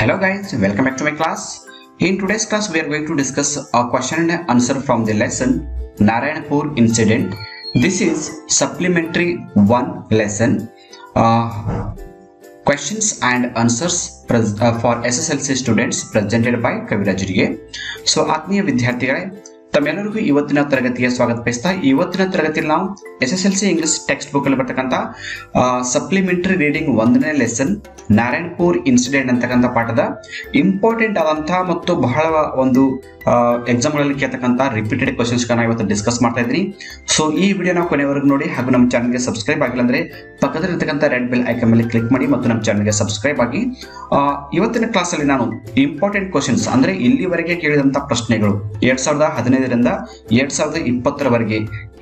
Hello guys, welcome back to my class. In today's class, we are going to discuss a question and answer from the lesson Narayanpur incident. This is supplementary one lesson. Uh, questions and answers pres- uh, for SSLC students presented by ಕವಿರಾಜರಿಗೆ so ಆತ್ಮೀಯ ವಿದ್ಯಾರ್ಥಿಗಳೇ ತಮ್ಮೆಲ್ಲರಿಗೂ ಇವತ್ತಿನ ತರಗತಿಗೆ ಸ್ವಾಗತ ಬಯಸ್ತಾ ಇವತ್ತಿನ ತರಗತಿಯಲ್ಲಿ ನಾವು S S L C English text book ಅಲ್ಲಿ ಬರ್ತಕ್ಕಂಥ ಸಪ್ಲಿಮೆಂಟರಿ ರೀಡಿಂಗ್ ಒಂದನೇ ಲೆಸನ್ ನಾರಾಯಣಪುರ್ ಇನ್ಸಿಡೆಂಟ್ ಅಂತಕ್ಕಂಥ ಪಾಠದ ಇಂಪಾರ್ಟೆಂಟ್ ಆದಂತಹ ಮತ್ತು ಬಹಳ ಒಂದು ಎಕ್ಸಾಮ್ಗಳಲ್ಲಿ ಕೇಳ್ತಕ್ಕಂಥ ರಿಪೀಟೆಡ್ ಕ್ವಶನ್ಸ್ ನಾನು ಇವತ್ತು ಡಿಸ್ಕಸ್ ಮಾಡ್ತಾ ಇದ್ದೀನಿ ಸೊ ಈ ವಿಡಿಯೋನ ಕೊನೆವರೆಗೂ ನೋಡಿ ಹಾಗೂ ನಮ್ಮ ಚಾನಲ್ಗೆ ಸಬ್ಸ್ಕ್ರೈಬ್ ಆಗಿಲ್ಲ ಅಂದ್ರೆ ಪಕ್ಕದಲ್ಲಿರ್ತಕ್ಕಂಥ ರೆಡ್ ಬೆಲ್ ಐಕನ್ ಮೇಲೆ ಕ್ಲಿಕ್ ಮಾಡಿ ಮತ್ತು ನಮ್ಮ ಚಾನಲ್ಗೆ ಸಬ್ಸ್ಕ್ರೈಬ್ ಆಗಿ ಆ, ಇವತ್ತಿನ ಕ್ಲಾಸಲ್ಲಿ ನಾನು ಇಂಪಾರ್ಟೆಂಟ್ ಕ್ವಶನ್ಸ್ ಅಂದ್ರೆ ಇಲ್ಲಿವರೆಗೆ ಕೇಳಿದಂತ ಪ್ರಶ್ನೆಗಳು ಎರಡ್ ಸಾವಿರದ ಹದಿನೈದರಿಂದ ಎರಡ್ ಸಾವಿರದ ಇಪ್ಪತ್ತರವರೆಗೆ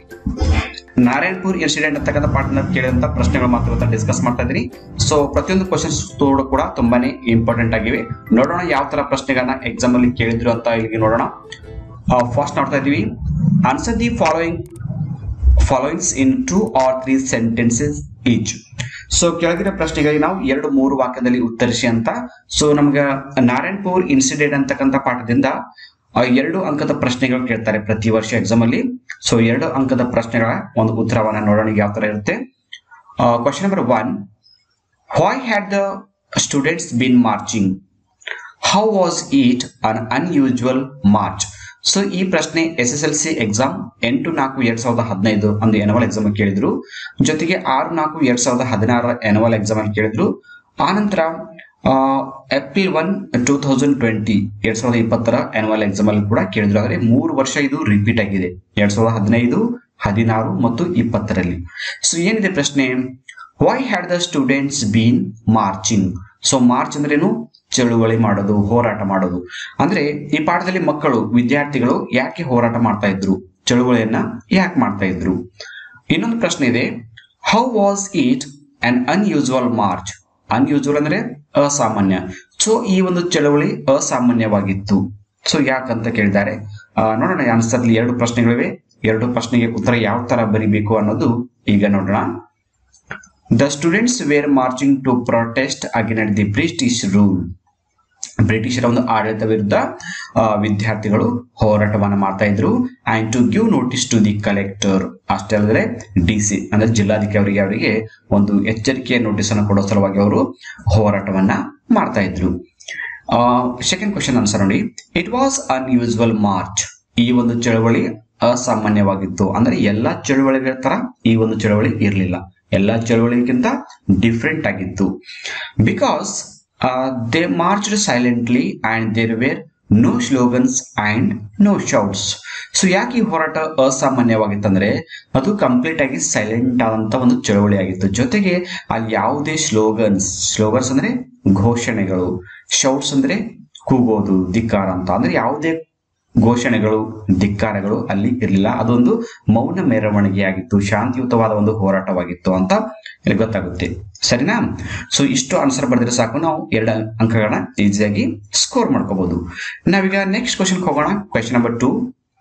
ನಾರಾಯಣಪುರ್ ಇನ್ಸಿಡೆಂಟ್ ಅಂತಕ್ಕಂಥ ಪಾಠನ ಕೇಳಿದಂತ ಪ್ರಶ್ನೆಗಳು ಮಾತ್ರ ಇವತ್ತು ಡಿಸ್ಕಸ್ ಮಾಡ್ತಾ ಇದ್ದೀನಿ ಸೊ ಪ್ರತಿಯೊಂದು ಕ್ವಶನ್ಸ್ ಕೂಡ ತುಂಬಾನೇ ಇಂಪಾರ್ಟೆಂಟ್ ಆಗಿವೆ ನೋಡೋಣ ಯಾವ ತರ ಪ್ರಶ್ನೆಗಳನ್ನ ಎಕ್ಸಾಮ್ ಅಲ್ಲಿ ಕೇಳಿದ್ರು ಅಂತ ಇಲ್ಲಿ ನೋಡೋಣ ಫಸ್ಟ್ ನೋಡ್ತಾ ಇದೀವಿ answer the following followings in two or three sentences each so ಕೆಳಗಿನ ಪ್ರಶ್ನೆಗಳಿಗೆ ನಾವು ಎರಡು ಮೂರು ವಾಕ್ಯದಲ್ಲಿ ಉತ್ತರಿಸಿ ಅಂತ ಸೊ ನಮ್ಗೆ ನಾರಾಯಣಪುರ್ ಇನ್ಸಿಡೆಂಟ್ ಅಂತಕ್ಕಂಥ ಪಾಠದಿಂದ ಆ ಎರಡು ಅಂಕದ ಪ್ರಶ್ನೆಗಳು ಕೇಳ್ತಾರೆ ಪ್ರತಿ ವರ್ಷ ಎಕ್ಸಾಮ್ ಅಲ್ಲಿ ಸೊ ಎರಡು ಅಂಕದ ಪ್ರಶ್ನೆಗಳ ಒಂದು ಉತ್ತರವನ್ನ ನೋಡೋಣ ಯಾವ ತರ ಇರುತ್ತೆ question number one why had the students been marching how was it an unusual march so ಈ ಪ್ರಶ್ನೆ S S L C exam ಎಂಟು ನಾಲ್ಕು ಎರಡ್ ಸಾವಿರದ ಹದಿನೈದು ಒಂದು ಎನ್ವಲ್ ಎಕ್ಸಾಮ್ ಕೇಳಿದ್ರು ಜೊತೆಗೆ ಆರು ನಾಲ್ಕು ಎರಡ್ ಸಾವಿರದ ಹದಿನಾರರ ಎನ್ವಲ್ ಎಕ್ಸಾಮ್ ಅಲ್ಲಿ ಕೇಳಿದ್ರು ಆನಂತರ April one two thousand twenty ಎರಡ್ ಸಾವಿರದ ಇಪ್ಪತ್ತರ ಆನ್ಯುವಲ್ ಎಕ್ಸಾಮ್ ಅಲ್ಲಿ ಕೂಡ ಕೇಳಿದ್ರು ಆದರೆ ಮೂರು ವರ್ಷ ಇದು ರಿಪೀಟ್ ಆಗಿದೆ ಎರಡ್ ಸಾವಿರದ ಹದಿನೈದು ಹದಿನಾರು ಮತ್ತು ಇಪ್ಪತ್ತರಲ್ಲಿ ಸೊ ಏನಿದೆ ಪ್ರಶ್ನೆ why had the students been marching so march ಅಂದ್ರೇನು ಚಳುವಳಿ ಮಾಡೋದು ಹೋರಾಟ ಮಾಡೋದು ಅಂದ್ರೆ ಈ ಪಾಠದಲ್ಲಿ ಮಕ್ಕಳು ವಿದ್ಯಾರ್ಥಿಗಳು ಯಾಕೆ ಹೋರಾಟ ಮಾಡ್ತಾ ಇದ್ರು ಚಳುವಳಿಯನ್ನ ಯಾಕೆ ಮಾಡ್ತಾ ಇದ್ರು ಇನ್ನೊಂದು ಪ್ರಶ್ನೆ ಇದೆ how was it an unusual march unusual ಅಂದ್ರೆ ಅಸಾಮಾನ್ಯ ಸೊ ಈ ಒಂದು ಚಳವಳಿ ಅಸಾಮಾನ್ಯವಾಗಿತ್ತು ಸೊ ಯಾಕಂತ ಕೇಳಿದ್ದಾರೆ ಆ, ನೋಡೋಣ ಆನ್ಸರ್ ಎರಡು ಪ್ರಶ್ನೆಗಳಿವೆ ಎರಡು ಪ್ರಶ್ನೆಗೆ ಉತ್ತರ ಯಾವ ತರ ಬರಿಬೇಕು ಅನ್ನೋದು ಈಗ ನೋಡೋಣ the students were marching to protest against the British rule ಬ್ರಿಟಿಷರ ಒಂದು ಆಡಳಿತ ವಿರುದ್ಧ ಆ, ವಿದ್ಯಾರ್ಥಿಗಳು ಹೋರಾಟವನ್ನ ಮಾಡ್ತಾ ಇದ್ರು and to give notice to the collector ಅಷ್ಟೇ ಅಲ್ಲದೆ ಡಿ ಸಿ ಅಂದ್ರೆ ಜಿಲ್ಲಾಧಿಕಾರಿಗೆ ಅವರಿಗೆ ಒಂದು ಎಚ್ಚರಿಕೆಯ ನೋಟಿಸ್ ಅನ್ನು ಕೊಡೋ ಸಲುವಾಗಿ ಅವರು ಹೋರಾಟವನ್ನ ಮಾಡ್ತಾ ಇದ್ರು ಸೆಕೆಂಡ್ ಕ್ವಶನ್ ಆನ್ಸರ್ ನೋಡಿ ಇಟ್ ವಾಸ್ ಅನ್ಯೂಸುವಲ್ ಮಾರ್ಚ್ ಈ ಒಂದು ಚಳವಳಿ ಅಸಾಮಾನ್ಯವಾಗಿತ್ತು ಅಂದ್ರೆ ಎಲ್ಲಾ ಚಳವಳಿಗಳ ತರ ಈ ಒಂದು ಚಳವಳಿ ಇರಲಿಲ್ಲ ಎಲ್ಲಾ ಚಳವಳಿಗಿಂತ ಡಿಫ್ರೆಂಟ್ ಆಗಿತ್ತು because they marched silently and there were no slogans and no shouts so ಯಾಕೆ ಈ ಹೋರಾಟ ಅಸಾಮಾನ್ಯವಾಗಿತ್ತಂದ್ರೆ ಅದು ಕಂಪ್ಲೀಟ್ ಆಗಿ ಸೈಲೆಂಟ್ ಆದಂತ ಒಂದು ಚಳವಳಿ ಆಗಿತ್ತು ಜೊತೆಗೆ ಅಲ್ಲಿ ಯಾವುದೇ ಸ್ಲೋಗನ್ಸ್ ಸ್ಲೋಗನ್ಸ್ ಅಂದ್ರೆ ಘೋಷಣೆಗಳು ಶೌಟ್ಸ್ ಅಂದ್ರೆ ಕೂಗೋದು ಧಿಕ್ಕಾರ ಅಂತ ಅಂದ್ರೆ ಯಾವುದೇ ಘೋಷಣೆಗಳು ಧಿಕ್ಕಾರಗಳು ಅಲ್ಲಿ ಇರಲಿಲ್ಲ ಅದೊಂದು ಮೌನ ಮೆರವಣಿಗೆಯಾಗಿತ್ತು ಶಾಂತಿಯುತವಾದ ಒಂದು ಹೋರಾಟವಾಗಿತ್ತು ಅಂತ ಇಲ್ಲಿ ಗೊತ್ತಾಗುತ್ತೆ ಸರಿನಾ ಸೊ ಇಷ್ಟು ಆನ್ಸರ್ ಬರೆದ್ರೆ ಸಾಕು ನಾವು ಎರಡು ಅಂಕಗಳನ್ನ ಈಸಿಯಾಗಿ ಸ್ಕೋರ್ ಮಾಡ್ಕೋಬಹುದು ನಾವೀಗ ನೆಕ್ಸ್ಟ್ ಕ್ವಶನ್ ಹೋಗೋಣ question number two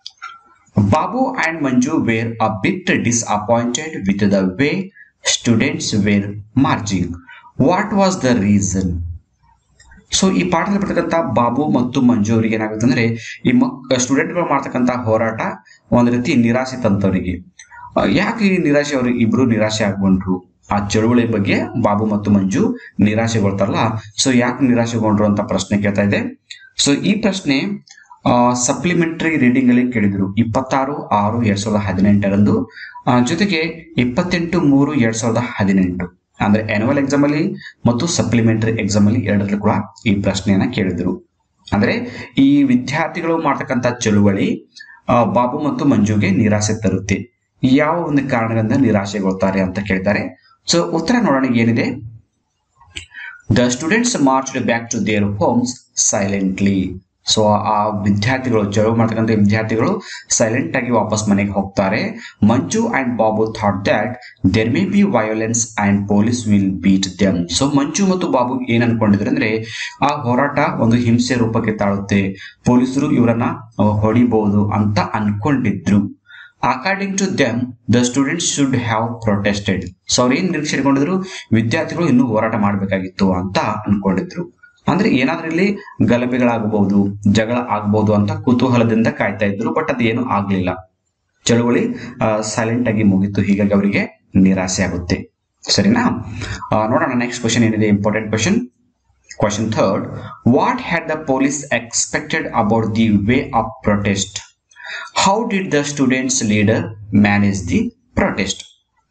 Babu and Manju were a bit disappointed with the way students were marching what was the reason so ಈ ಪಾಠದಲ್ಲಿ ಬರ್ತಕ್ಕಂಥ ಬಾಬು ಮತ್ತು ಮಂಜು ಅವರಿಗೆ ಏನಾಗುತ್ತೆ ಅಂದ್ರೆ ಈ ಮಕ್ ಸ್ಟೂಡೆಂಟ್ಗಳು ಮಾಡ್ತಕ್ಕಂಥ ಹೋರಾಟ ಒಂದ್ ರೀತಿ ನಿರಾಸೆ ತಂತವರಿಗೆ ಆ, ಯಾಕೆ ಈ ನಿರಾಶೆ ಅವ್ರಿಗೆ ಇಬ್ರು ನಿರಾಶೆ ಆಗ್ಕೊಂಡ್ರು ಆ ಚಳುವಳಿ ಬಗ್ಗೆ ಬಾಬು ಮತ್ತು ಮಂಜು ನಿರಾಶೆಗೊಳ್ತಾರಲ್ಲ ಸೊ ಯಾಕೆ ನಿರಾಶೆಗೊಂಡ್ರು ಅಂತ ಪ್ರಶ್ನೆ ಕೇಳ್ತಾ ಇದೆ ಸೊ ಈ ಪ್ರಶ್ನೆ ಸಪ್ಲಿಮೆಂಟರಿ ರೀಡಿಂಗ್ ಅಲ್ಲಿ ಕೇಳಿದ್ರು ಇಪ್ಪತ್ತಾರು ಆರು ಎರಡ್ ಸಾವಿರದ ಹದಿನೆಂಟರಂದು ಆ, ಜೊತೆಗೆ ಇಪ್ಪತ್ತೆಂಟು ಮೂರು ಎರಡ್ ಸಾವಿರದ ಹದಿನೆಂಟು ಅಂದ್ರೆ ಆನ್ಯುವಲ್ ಎಕ್ಸಾಮ್ ಅಲ್ಲಿ ಮತ್ತು ಸಪ್ಲಿಮೆಂಟರಿ ಎಕ್ಸಾಮ್ ಅಲ್ಲಿ ಎರಡರಲ್ಲೂ ಕೂಡ ಈ ಪ್ರಶ್ನೆಯನ್ನ ಕೇಳಿದ್ರು ಅಂದ್ರೆ ಈ ವಿದ್ಯಾರ್ಥಿಗಳು ಮಾಡ್ತಕ್ಕಂಥ ಚಳುವಳಿ ಆ, ಬಾಬು ಮತ್ತು ಮಂಜುಗೆ ನಿರಾಸೆ ತರುತ್ತೆ ಯಾವ ಒಂದು ಕಾರಣದಿಂದ ನಿರಾಶೆಗೊಳ್ತಾರೆ ಅಂತ ಕೇಳ್ತಾರೆ ಸೊ ಉತ್ತರ ನೋಡೋಣ ಏನಿದೆ the students marched back to their homes silently so ಆ ವಿದ್ಯಾರ್ಥಿಗಳು ಚಳುವ ಮಾಡ್ತಕ್ಕಂಥ ವಿದ್ಯಾರ್ಥಿಗಳು ಸೈಲೆಂಟ್ ಆಗಿ ವಾಪಸ್ ಮನೆಗೆ ಹೋಗ್ತಾರೆ Manju and Babu thought that there may be violence and police will beat them so Manju ಮತ್ತು ಬಾಬು ಏನ್ ಅನ್ಕೊಂಡಿದ್ರು ಅಂದ್ರೆ ಆ ಹೋರಾಟ ಒಂದು ಹಿಂಸೆ ರೂಪಕ್ಕೆ ತಾಳುತ್ತೆ ಪೊಲೀಸರು ಇವರನ್ನ ಅಹ್, ಹೊಡಿಬಹುದು ಅಂತ ಅನ್ಕೊಂಡಿದ್ರು according to them the students should have protested so ಅವ್ರು ಏನ್ ನಿರೀಕ್ಷೆ ಇಟ್ಕೊಂಡಿದ್ರು ವಿದ್ಯಾರ್ಥಿಗಳು ಇನ್ನೂ ಹೋರಾಟ ಮಾಡಬೇಕಾಗಿತ್ತು ಅಂತ ಅನ್ಕೊಂಡಿದ್ರು ಅಂದ್ರೆ ಏನಾದ್ರೂ ಇಲ್ಲಿ ಗಲಭೆಗಳಾಗಬಹುದು ಜಗಳ ಆಗಬಹುದು ಅಂತ ಕುತೂಹಲದಿಂದ ಕಾಯ್ತಾ ಇದ್ರು ಬಟ್ ಅದು ಏನು ಆಗ್ಲಿಲ್ಲ ಚಳುವಳಿ ಸೈಲೆಂಟ್ ಆಗಿ ಮುಗಿತು ಹೀಗಾಗಿ ಅವರಿಗೆ ನಿರಾಸೆ ಆಗುತ್ತೆ ಸರಿನಾ ಆ, ನೋಡೋಣ ನೆಕ್ಸ್ಟ್ ಕ್ವಶನ್ ಏನಿದೆ important question question third what had the police expected about the way of protest how did the students leader manage the protest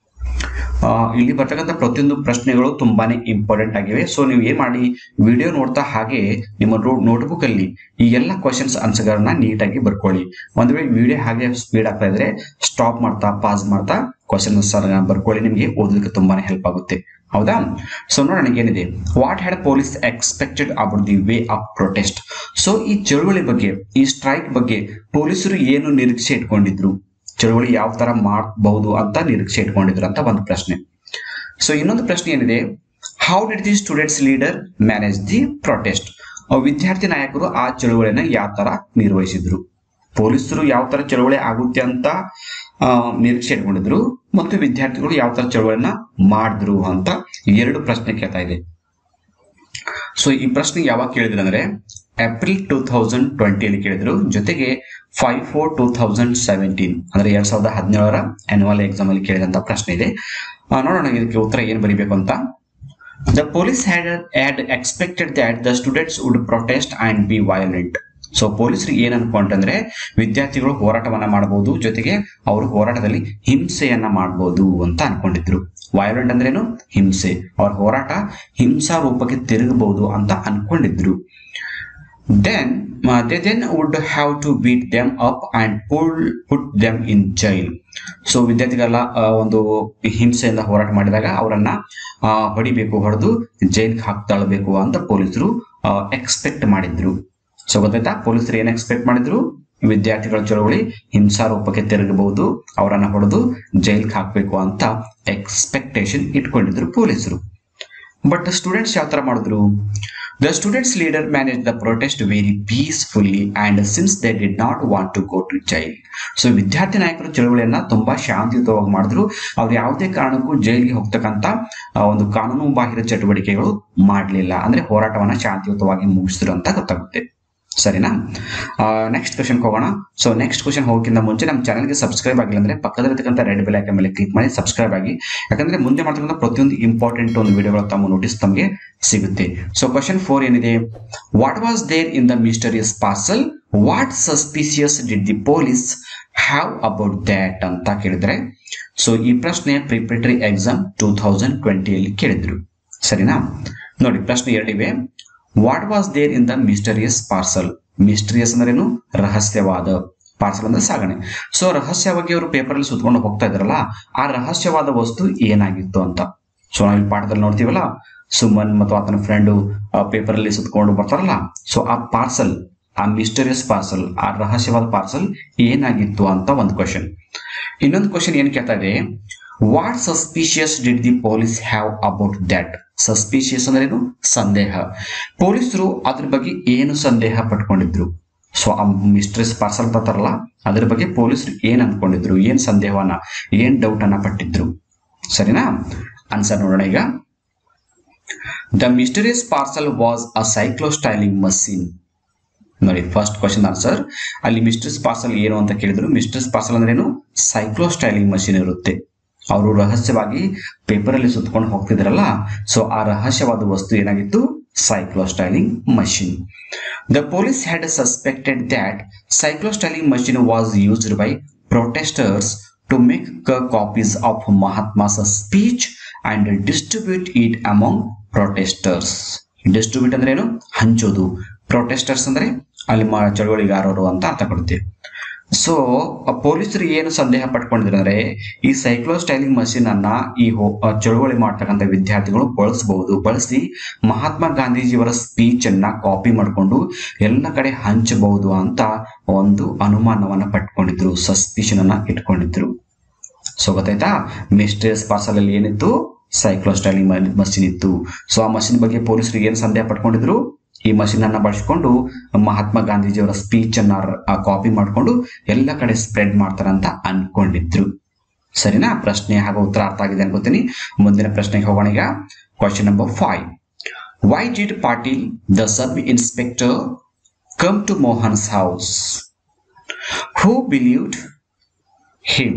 ಇಲ್ಲಿ ಬರ್ತಕ್ಕಂಥ ಪ್ರತಿಯೊಂದು ಪ್ರಶ್ನೆಗಳು ತುಂಬಾನೇ ಇಂಪಾರ್ಟೆಂಟ್ ಆಗಿವೆ ಸೊ ನೀವು ಏನ್ ಮಾಡಿ ವಿಡಿಯೋ ನೋಡ್ತಾ ಹಾಗೆ ನಿಮ್ಮ ನೋಟ್ಬುಕ್ ಅಲ್ಲಿ ಈ ಎಲ್ಲ ಕ್ವಶನ್ಸ್ ಆನ್ಸರ್ಗಳನ್ನ ನೀಟಾಗಿ ಬರ್ಕೊಳ್ಳಿ ಒಂದ್ ವೇಳೆ ವಿಡಿಯೋ ಹಾಗೆ ಸ್ಪೀಡ್ ಆಗ್ತಾ ಇದ್ರೆ ಸ್ಟಾಪ್ ಮಾಡ್ತಾ ಪಾಸ್ ಮಾಡ್ತಾ ಕ್ವಶನ್ ಆನ್ಸರ್ ಬರ್ಕೊಳ್ಳಿ ನಿಮಗೆ ಓದೋದಕ್ಕೆ ತುಂಬಾನೇ ಹೆಲ್ಪ್ ಆಗುತ್ತೆ ಹೌದಾ ಸೊ ನೋಡೋಣ ಏನಿದೆ what had police expected about the way of protest so ಈ ಚಳುವಳಿ ಬಗ್ಗೆ ಈ ಸ್ಟ್ರೈಕ್ ಬಗ್ಗೆ ಪೊಲೀಸರು ಏನು ನಿರೀಕ್ಷೆ ಇಟ್ಕೊಂಡಿದ್ರು ಚಳುವಳಿ ಯಾವ ತರ ಮಾಡಬಹುದು ಅಂತ ನಿರೀಕ್ಷೆ ಇಟ್ಕೊಂಡಿದ್ರು ಅಂತ ಒಂದು ಪ್ರಶ್ನೆ ಸೊ ಇನ್ನೊಂದು ಪ್ರಶ್ನೆ ಏನಿದೆ how did the students leader manage the protest ವಿದ್ಯಾರ್ಥಿ ನಾಯಕರು ಆ ಚಳುವಳಿನ ಯಾವ ತರ ನಿರ್ವಹಿಸಿದ್ರು ಪೊಲೀಸರು ಯಾವ ತರ ಚಳುವಳಿ ಆಗುತ್ತೆ ಅಂತ ಆ, ನಿರೀಕ್ಷೆ ಇಟ್ಕೊಂಡಿದ್ರು ಮತ್ತು ವಿದ್ಯಾರ್ಥಿಗಳು ಯಾವ ತರ ಚಳುವಳಿನ ಮಾಡಿದ್ರು ಅಂತ ಎರಡು ಪ್ರಶ್ನೆ ಕೇಳ್ತಾ ಇದೆ ಸೊ ಈ ಪ್ರಶ್ನೆ ಯಾವಾಗ ಕೇಳಿದ್ರು ಅಂದ್ರೆ ಏಪ್ರಿಲ್ ಟೂ ಥೌಸಂಡ್ ಟ್ವೆಂಟಿಯಲ್ಲಿ ಕೇಳಿದ್ರು ಜೊತೆಗೆ five four two thousand seventeen ಅಂದ್ರೆ ಎರಡ್ ಸಾವಿರದ ಹದಿನೇಳರ ಆನ್ಯುವಲ್ ಎಕ್ಸಾಮ್ ಅಲ್ಲಿ ಕೇಳಿದಂತ ಪ್ರಶ್ನೆ ಇದೆ ಆ, ನೋಡೋಣ ಇದಕ್ಕೆ ಉತ್ತರ ಏನ್ ಬರೀಬೇಕು ಅಂತ the police had had expected that the students would protest and be violent so ಪೊಲೀಸರು ಏನ್ ಅನ್ಕೊಂಡ್ರೆ ವಿದ್ಯಾರ್ಥಿಗಳು ಹೋರಾಟವನ್ನ ಮಾಡಬಹುದು ಜೊತೆಗೆ ಅವರು ಹೋರಾಟದಲ್ಲಿ ಹಿಂಸೆಯನ್ನ ಮಾಡಬಹುದು ಅಂತ ಅನ್ಕೊಂಡಿದ್ರು ವಯೋಲೆಂಟ್ ಅಂದ್ರೇನು ಹಿಂಸೆ ಅವ್ರ ಹೋರಾಟ ಹಿಂಸಾ ರೂಪಕ್ಕೆ ತಿರುಗಬಹುದು ಅಂತ ಅನ್ಕೊಂಡಿದ್ರು then they then would have to beat them up and pull put them in jail so ವಿದ್ಯಾರ್ಥಿಗಳ ಆ, ಒಂದು ಹಿಂಸೆಯಿಂದ ಹೋರಾಟ ಮಾಡಿದಾಗ ಅವರನ್ನ ಆ, ಹೊಡಿಬೇಕು ಹೊಡೆದು ಜೈಲ್ಗೆ ಹಾಕ್ತಾಳ್ಬೇಕು ಅಂತ ಪೊಲೀಸರು ಎಕ್ಸ್ಪೆಕ್ಟ್ ಮಾಡಿದ್ರು ಸೊ ಗೊತ್ತಾಯ್ತಾ ಪೊಲೀಸರು ಏನ್ ಎಕ್ಸ್ಪೆಕ್ಟ್ ಮಾಡಿದ್ರು ವಿದ್ಯಾರ್ಥಿಗಳ ಚಳವಳಿ ಹಿಂಸಾ ರೂಪಕ್ಕೆ ತಿರುಗಬಹುದು ಅವರನ್ನ ಹೊಡೆದು ಜೈಲ್ಗೆ ಹಾಕ್ಬೇಕು ಅಂತ ಎಕ್ಸ್ಪೆಕ್ಟೇಷನ್ ಇಟ್ಕೊಂಡಿದ್ರು ಪೊಲೀಸರು ಬಟ್ ಸ್ಟೂಡೆಂಟ್ಸ್ ಯಾವ ತರ ಮಾಡಿದ್ರು the students leader manage the protest very peacefully and since they did not want to go to jail so ವಿದ್ಯಾರ್ಥಿ ನಾಯಕರು ಚಳವಳಿಯನ್ನ ತುಂಬಾ ಶಾಂತಿಯುತವಾಗಿ ಮಾಡಿದ್ರು ಅವ್ರು ಯಾವುದೇ ಕಾರಣಕ್ಕೂ ಜೈಲಿಗೆ ಹೋಗ್ತಕ್ಕಂತ ಆ, ಒಂದು ಕಾನೂನು ಬಾಹಿರ ಚಟುವಟಿಕೆಗಳು ಮಾಡಲಿಲ್ಲ ಅಂದ್ರೆ ಹೋರಾಟವನ್ನ ಶಾಂತಿಯುತವಾಗಿ ಮುಗಿಸಿದ್ರು ಅಂತ ಗೊತ್ತಾಗುತ್ತೆ ಸರಿನಾ ನೆಕ್ಸ್ಟ್ ಕ್ವಶನ್ ಹೋಗೋಣ ಸೊ ನೆಕ್ಸ್ಟ್ ಕ್ವಶನ್ ಹೋಗೋಕ್ಕಿಂತ ಮುಂಚೆ ನಮ್ಮ ಚಾನಲ್ಗೆ ಸಬ್ಸ್ಕ್ರೈಬ್ ಆಗಿಲ್ಲ ಅಂದ್ರೆ ಪಕ್ಕದಲ್ಲಿರ್ತಕ್ಕಂಥ ರೆಡ್ ಬೆಲ್ ಐಕನ್ ಮೇಲೆ ಕ್ಲಿಕ್ ಮಾಡಿ ಸಬ್ಸ್ಕ್ರೈಬ್ ಆಗಿ ಯಾಕಂದ್ರೆ ಮುಂದೆ ಮಾಡ್ತಕ್ಕಂಥ ಪ್ರತಿಯೊಂದು ಇಂಪಾರ್ಟೆಂಟ್ ಒಂದು ವಿಡಿಯೋಗಳು ತಮ್ಮ ನೋಟಿಸ್ ತಮಗೆ ಸಿಗುತ್ತೆ ಸೊ ಕ್ವಶನ್ ಫೋರ್ ಏನಿದೆ what was there in the mysterious parcel what suspicious did the police have about that ಅಂತ ಕೇಳಿದ್ರೆ ಸೊ ಈ ಪ್ರಶ್ನೆ ಪ್ರಿಪರೇಟರಿ ಎಕ್ಸಾಮ್ ಟೂ ತೌಸಂಡ್ ಟ್ವೆಂಟಿಯಲ್ಲಿ ಕೇಳಿದ್ರು ಸರಿನಾ ನೋಡಿ ಪ್ರಶ್ನೆ ಎರಡಿವೆ what was there in the mysterious parcel mysterious ಅಂದ್ರೇನು ರಹಸ್ಯವಾದ ಪಾರ್ಸಲ್ ಅಂದ್ರೆ ಸಾಗಣೆ ಸೊ ರಹಸ್ಯವಾಗಿ ಅವರು ಪೇಪರ್ ಅಲ್ಲಿ ಸುತ್ಕೊಂಡು ಹೋಗ್ತಾ ಇದ್ರಲ್ಲ ಆ ರಹಸ್ಯವಾದ ವಸ್ತು ಏನಾಗಿತ್ತು ಅಂತ ಸೊ ನಾವು ಈ ಪಾಠದಲ್ಲಿ ನೋಡ್ತೀವಲ್ಲ ಸುಮನ್ ಮತ್ತು ಆತನ ಫ್ರೆಂಡು ಪೇಪರ್ ಅಲ್ಲಿ ಸುತ್ಕೊಂಡು ಬರ್ತಾರಲ್ಲ ಸೊ ಆ ಪಾರ್ಸಲ್ ಆ ಮಿಸ್ಟರಿಯಸ್ ಪಾರ್ಸಲ್ ಆ ರಹಸ್ಯವಾದ ಪಾರ್ಸಲ್ ಏನಾಗಿತ್ತು ಅಂತ ಒಂದು ಕ್ವಶನ್ ಇನ್ನೊಂದು ಕ್ವಶನ್ ಏನ್ ಕೇಳ್ತಾ ಇದೆ what suspicious did the police have about that suspicious ಅಂದ್ರೇನು ಸಂದೇಹ ಪೊಲೀಸರು ಅದ್ರ ಬಗ್ಗೆ ಏನು ಸಂದೇಹ ಪಟ್ಕೊಂಡಿದ್ರು ಸೊ ಆ ಮಿಸ್ಟ್ರೆಸ್ ಪಾರ್ಸಲ್ ಬರ್ತಾರಲ್ಲ ಅದ್ರ ಬಗ್ಗೆ ಪೊಲೀಸರು ಏನ್ ಅನ್ಕೊಂಡಿದ್ರು ಏನ್ ಸಂದೇಹವನ್ನ ಏನ್ ಡೌಟ್ ಅನ್ನ ಪಟ್ಟಿದ್ರು ಸರಿನಾ ಆನ್ಸರ್ ನೋಡೋಣ ಈಗ the mysterious parcel was a cyclostyling machine ನೋಡಿ ಫಸ್ಟ್ ಕ್ವಶನ್ ಆನ್ಸರ್ ಅಲ್ಲಿ ಮಿಸ್ಟ್ರೆಸ್ ಪಾರ್ಸಲ್ ಏನು ಅಂತ ಕೇಳಿದ್ರು ಮಿಸ್ಟ್ರೆಸ್ ಪಾರ್ಸಲ್ ಅಂದ್ರೆ ಏನು ಸೈಕ್ಲೋಸ್ಟೈಲಿಂಗ್ ಮಷೀನ್ ಇರುತ್ತೆ ಅವರು ರಹಸ್ಯವಾಗಿ ಪೇಪರ್ ಅಲ್ಲಿ ಸುತ್ಕೊಂಡು ಹೋಗ್ತಿದ್ರಲ್ಲ ಸೊ ಆ ರಹಸ್ಯವಾದ ವಸ್ತು ಏನಾಗಿತ್ತು cyclostyling machine the police had suspected that cyclostyling machine was used by protesters to make copies of Mahatma's speech and distribute it among protesters distribute ಅಂದ್ರೆ ಏನು ಹಂಚೋದು ಪ್ರೊಟೆಸ್ಟರ್ಸ್ ಅಂದ್ರೆ ಅಲ್ಲಿ ಮ- ಚಳುವಳಿಗಾರರು ಅಂತ ಅರ್ಥ ಕೊಡುತ್ತೆ ಸೊ ಪೊಲೀಸರು ಏನು ಸಂದೇಹ ಪಟ್ಕೊಂಡಿದ್ರು ಅಂದ್ರೆ ಈ ಸೈಕ್ಲೋಸ್ಟೈಲಿಂಗ್ ಮಷೀನ್ ಅನ್ನ ಈ ಹೋ- ಆ, ಚಳುವಳಿ ಮಾಡ್ತಕ್ಕಂಥ ವಿದ್ಯಾರ್ಥಿಗಳು ಬಳಸಬಹುದು ಬಳಸಿ ಮಹಾತ್ಮ ಗಾಂಧೀಜಿಯವರ ಸ್ಪೀಚ್ ಅನ್ನ ಕಾಪಿ ಮಾಡಿಕೊಂಡು ಎಲ್ಲ ಕಡೆ ಹಂಚಬಹುದು ಅಂತ ಒಂದು ಅನುಮಾನವನ್ನ ಪಟ್ಕೊಂಡಿದ್ರು ಸಸ್ಪಿಷನ್ ಅನ್ನ ಇಟ್ಕೊಂಡಿದ್ರು ಸೊ ಗೊತ್ತಾಯ್ತಾ ಮಿಸ್ಟೇಸ್ ಪಾರ್ಸಲ್ ಅಲ್ಲಿ ಏನಿತ್ತು ಸೈಕ್ಲೋಸ್ಟೈಲಿಂಗ್ ಮಷಿನ್ ಇತ್ತು ಸೊ ಆ ಮಷಿನ್ ಬಗ್ಗೆ ಪೊಲೀಸರು ಏನು ಸಂದೇಹ ಪಟ್ಕೊಂಡಿದ್ರು ಈ ಮಷಿನ್ ಅನ್ನ ಬಳಸಿಕೊಂಡು ಮಹಾತ್ಮ ಗಾಂಧೀಜಿಯವರ ಸ್ಪೀಚ್ ಅನ್ನ ಕಾಪಿ ಮಾಡಿಕೊಂಡು ಎಲ್ಲ ಕಡೆ ಸ್ಪ್ರೆಡ್ ಮಾಡ್ತಾರಂತ ಅನ್ಕೊಂಡಿದ್ರು ಸರಿನಾ ಪ್ರಶ್ನೆ ಹಾಗೂ ಉತ್ತರ ಅರ್ಥ ಆಗಿದೆ ಅನ್ಕೋತೀನಿ ಮುಂದಿನ ಪ್ರಶ್ನೆಗೆ ಹೋಗೋಣ ಈಗ question number five why did Patil the sub inspector come to Mohan's house who believed him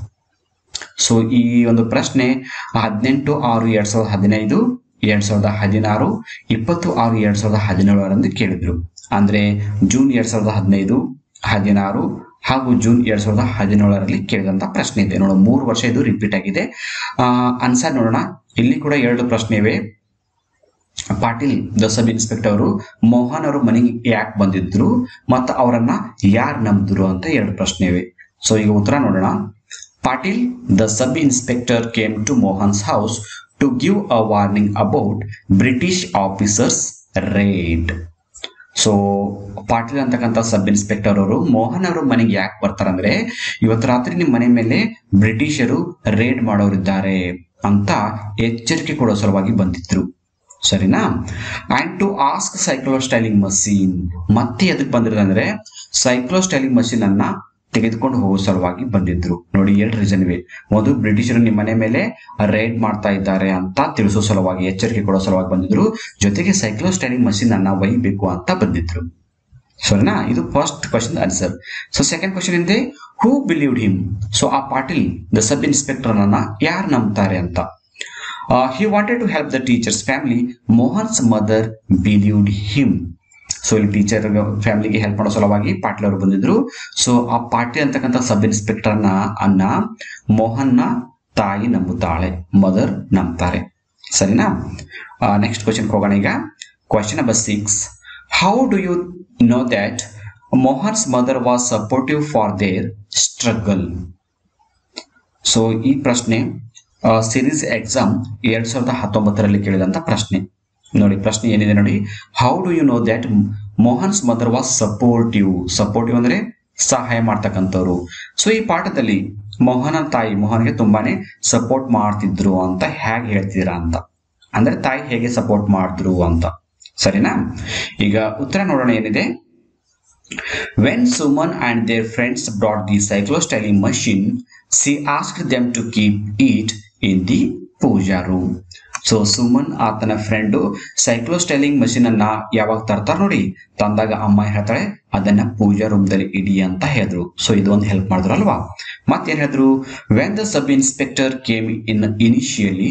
so ಈ ಒಂದು ಪ್ರಶ್ನೆ ಹದಿನೆಂಟು ಆರು ಎರಡ್ ಸಾವಿರದ ಹದಿನೈದು ಎರಡ್ ಸಾವಿರದ ಹದಿನಾರು ಇಪ್ಪತ್ತು ಆರು ಎರಡ್ ಸಾವಿರದ ಹದಿನೇಳರಂದು ಕೇಳಿದ್ರು ಅಂದ್ರೆ ಜೂನ್ ಎರಡ್ ಸಾವಿರದ ಹದಿನೈದು ಹದಿನಾರು ಹಾಗೂ ಜೂನ್ ಎರಡ್ ಸಾವಿರದ ಹದಿನೇಳರಲ್ಲಿ ಕೇಳಿದಂತ ಪ್ರಶ್ನೆ ಇದೆ ನೋಡೋಣ ಮೂರು ವರ್ಷ ಇದು ರಿಪೀಟ್ ಆಗಿದೆ ಆನ್ಸರ್ ನೋಡೋಣ ಇಲ್ಲಿ ಕೂಡ ಎರಡು ಪ್ರಶ್ನೆ ಇವೆ ಪಾಟೀಲ್ ದ ಸಬ್ ಇನ್ಸ್ಪೆಕ್ಟರ್ ಅವರು ಮೋಹನ್ ಅವರು ಮನೆಗೆ ಯಾಕೆ ಬಂದಿದ್ರು ಮತ್ತು ಅವರನ್ನ ಯಾರು ನಂಬಿದ್ರು ಅಂತ ಎರಡು ಪ್ರಶ್ನೆ ಇವೆ ಸೊ ಈಗ ಉತ್ತರ ನೋಡೋಣ Patil the sub inspector came to Mohan's house to give a warning about British officers raid so Patil ಅಂತಕ್ಕಂಥ ಸಬ್ ಇನ್ಸ್ಪೆಕ್ಟರ್ ಅವರು ಮೋಹನ್ ಅವರು ಮನೆಗೆ ಯಾಕೆ ಬರ್ತಾರಂದ್ರೆ ಇವತ್ತು ರಾತ್ರಿ ನಿಮ್ಮ ಮನೆ ಮೇಲೆ ಬ್ರಿಟಿಷರು ರೇಡ್ ಮಾಡೋರಿದ್ದಾರೆ ಅಂತ ಎಚ್ಚರಿಕೆ ಕೊಡೋ ಸಲುವಾಗಿ ಬಂದಿದ್ರು ಸರಿನಾ and to ask cyclostyling machine ಮತ್ತೆ ಎದಕ್ಕೆ ಬಂದಿರೋದಂದ್ರೆ ಸೈಕ್ಲೋಸ್ಟೈಲಿಂಗ್ ಮಷೀನ್ ಅನ್ನ ತೆಗೆದುಕೊಂಡು ಹೋಗೋ ಸಲುವಾಗಿ ಬಂದಿದ್ರು ನೋಡಿ ಎರಡು ರೀಸನ್ ಇವೆ ಒಂದು ಬ್ರಿಟಿಷರು ನಿಮ್ಮ ಮನೆ ಮೇಲೆ ರೈಡ್ ಮಾಡ್ತಾ ಇದ್ದಾರೆ ಅಂತ ತಿಳಿಸೋ ಸಲುವಾಗಿ ಎಚ್ಚರಿಕೆ ಕೊಡೋ ಸಲುವಾಗಿ ಬಂದಿದ್ರು ಜೊತೆಗೆ ಸೈಕ್ಲೋಸ್ಟೈಲಿಂಗ್ ಮಷೀನ್ ಅನ್ನ ಒಯ್ಯಬೇಕು ಅಂತ ಬಂದಿದ್ರು ಸರಿನಾ ಇದು first question answer so second question ಇದೆ ಹೂ ಬಿಲೀವ್ಡ್ ಹಿಮ್ ಸೊ ಆ ಪಾಟೀಲ್ ದ ಸಬ್ ಇನ್ಸ್ಪೆಕ್ಟರ್ ಅನ್ನ ಯಾರು ನಂಬ್ತಾರೆ ಅಂತ he wanted to help the teacher's family Mohan's mother believed him so ಇಲ್ಲಿ ಟೀಚರ್ ಫ್ಯಾಮಿಲಿಗೆ ಹೆಲ್ಪ್ ಮಾಡೋ ಸಲುವಾಗಿ ಪಾಟೀಲ್ ಅವರು ಬಂದಿದ್ರು ಸೊ ಆ ಪಾಟೀಲ್ ಅಂತಕ್ಕಂಥ ಸಬ್ ಇನ್ಸ್ಪೆಕ್ಟರ್ನ ಅನ್ನ ಮೋಹನ್ನ ತಾಯಿ ನಂಬುತ್ತಾಳೆ ಮದರ್ ನಂಬ್ತಾರೆ ಸರಿನಾ ನೆಕ್ಸ್ಟ್ ಕ್ವಶನ್ ಹೋಗೋಣ ಈಗ question number six how do you know that Mohan's mother was supportive for their struggle so ಈ ಪ್ರಶ್ನೆ ಸಿರೀಸ್ ಎಕ್ಸಾಮ್ ಎರಡ್ ಸಾವಿರದ ಹತ್ತೊಂಬತ್ತರಲ್ಲಿ ಕೇಳಿದಂತ ಪ್ರಶ್ನೆ ನೋಡಿ ಪ್ರಶ್ನೆ ಏನಿದೆ ನೋಡಿ how do you know that Mohan's mother was supportive supportive ಅಂದ್ರೆ ಸಹಾಯ ಮಾಡ್ತಕ್ಕಂಥವ್ರು ಸೊ ಈ ಪಾಠದಲ್ಲಿ ಮೋಹನ ತಾಯಿ ಮೋಹನ್ಗೆ ತುಂಬಾನೇ ಸಪೋರ್ಟ್ ಮಾಡ್ತಿದ್ರು ಅಂತ ಹೇಗೆ ಹೇಳ್ತೀರಾ ಅಂತ ಅಂದ್ರೆ ತಾಯಿ ಹೇಗೆ ಸಪೋರ್ಟ್ ಮಾಡಿದ್ರು ಅಂತ ಸರಿನಾ ಈಗ ಉತ್ತರ ನೋಡೋಣ ಏನಿದೆ When Suman and their friends brought the cyclostyling machine, she asked them to keep it in the puja room so Suman ಆತನ ಫ್ರೆಂಡು ಸೈಕ್ಲೋಸ್ಟೈಲಿಂಗ್ ಮಷೀನ್ ಅನ್ನ ಯಾವಾಗ ತರ್ತಾರ ನೋಡಿ ತಂದಾಗ ಅಮ್ಮ ಹೇಳ್ತಾಳೆ ಅದನ್ನ ಪೂಜಾ ರೂಮ್ ದಲ್ಲಿ ಇಡಿ ಅಂತ ಹೇಳಿದ್ರು ಸೊ ಇದು ಒಂದು ಹೆಲ್ಪ್ ಮಾಡಿದ್ರು ಅಲ್ವಾ ಮತ್ತೇನ್ ಹೇಳಿದ್ರು when the sub inspector came in initially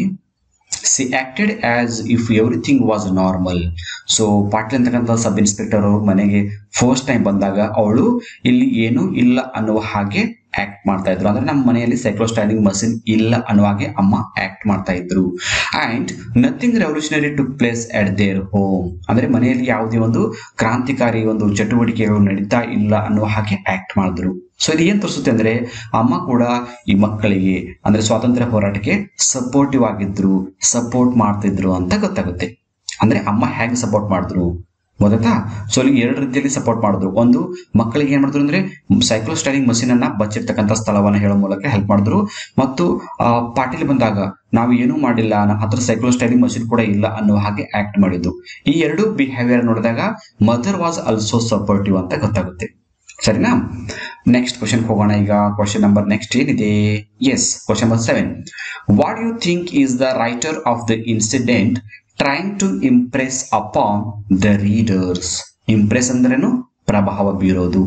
he acted as if everything was normal so Patil ಅಂತಕ್ಕಂಥ ಸಬ್ ಇನ್ಸ್ಪೆಕ್ಟರ್ ಅವರು ಮನೆಗೆ ಫಸ್ಟ್ ಟೈಮ್ ಬಂದಾಗ ಅವಳು ಇಲ್ಲಿ ಏನೂ ಇಲ್ಲ ಅನ್ನುವ ಹಾಗೆ ಆಕ್ಟ್ ಮಾಡ್ತಾ ಇದ್ರು ಅಂದ್ರೆ ನಮ್ಮ ಮನೆಯಲ್ಲಿ ಸೈಕ್ಲೋಸ್ಟೈಲಿಂಗ್ ಮಷಿನ್ ಇಲ್ಲ ಅನ್ನುವ ಹಾಗೆ ಅಮ್ಮ ಆಕ್ಟ್ ಮಾಡ್ತಾ ಇದ್ರು and nothing revolutionary to place at their home ಅಂದ್ರೆ ಮನೆಯಲ್ಲಿ ಯಾವುದೇ ಒಂದು ಕ್ರಾಂತಿಕಾರಿ ಒಂದು ಚಟುವಟಿಕೆಗಳು ನಡೀತಾ ಇಲ್ಲ ಅನ್ನುವ ಹಾಗೆ ಆಕ್ಟ್ ಮಾಡಿದ್ರು ಸೊ ಇದು ಏನ್ ತೋರಿಸುತ್ತೆ ಅಂದ್ರೆ ಅಮ್ಮ ಕೂಡ ಈ ಮಕ್ಕಳಿಗೆ ಅಂದ್ರೆ ಸ್ವಾತಂತ್ರ್ಯ ಹೋರಾಟಕ್ಕೆ ಸಪೋರ್ಟಿವ್ ಆಗಿದ್ರು ಸಪೋರ್ಟ್ ಮಾಡ್ತಿದ್ರು ಅಂತ ಗೊತ್ತಾಗುತ್ತೆ ಅಂದ್ರೆ ಅಮ್ಮ ಹೇಗೆ ಸಪೋರ್ಟ್ ಮಾಡಿದ್ರು ಗೊತ್ತಾ ಸೊ ಇಲ್ಲಿ ಎರಡು ರೀತಿಯಲ್ಲಿ ಸಪೋರ್ಟ್ ಮಾಡಿದ್ರು ಒಂದು ಮಕ್ಕಳಿಗೆ ಏನ್ ಮಾಡಿದ್ರು ಅಂದ್ರೆ ಸೈಕ್ಲೋಸ್ಟೈಲಿಂಗ್ ಮಷೀನ್ ಅನ್ನ ಬಚ್ಚಿರ್ತಕ್ಕಂಥ ಸ್ಥಳವನ್ನ ಹೇಳೋ ಮೂಲಕ ಹೆಲ್ಪ್ ಮಾಡಿದ್ರು ಮತ್ತು ಆ, ಪಾಟೀಲ್ ಬಂದಾಗ ನಾವು ಏನೂ ಮಾಡಿಲ್ಲ ನಮ್ಮ ಹತ್ರ ಸೈಕ್ಲೋಸ್ಟೈಲಿಂಗ್ ಮಷೀನ್ ಕೂಡ ಇಲ್ಲ ಅನ್ನೋ ಹಾಗೆ ಆಕ್ಟ್ ಮಾಡಿದ್ದು ಈ ಎರಡು ಬಿಹೇವಿಯರ್ ನೋಡಿದಾಗ ಮದರ್ ವಾಸ್ ಆಲ್ಸೋ ಸಪೋರ್ಟಿವ್ ಅಂತ ಗೊತ್ತಾಗುತ್ತೆ ಸರಿನಾ ನೆಕ್ಸ್ಟ್ ಕ್ವಶನ್ ಹೋಗೋಣ ಈಗ ಕ್ವಶನ್ ನಂಬರ್ ನೆಕ್ಸ್ಟ್ ಏನಿದೆ yes question number seven what you think is the writer of the incident trying to impress upon the readers impress ಅಂದ್ರೇನು ಪ್ರಭಾವ ಬೀರೋದು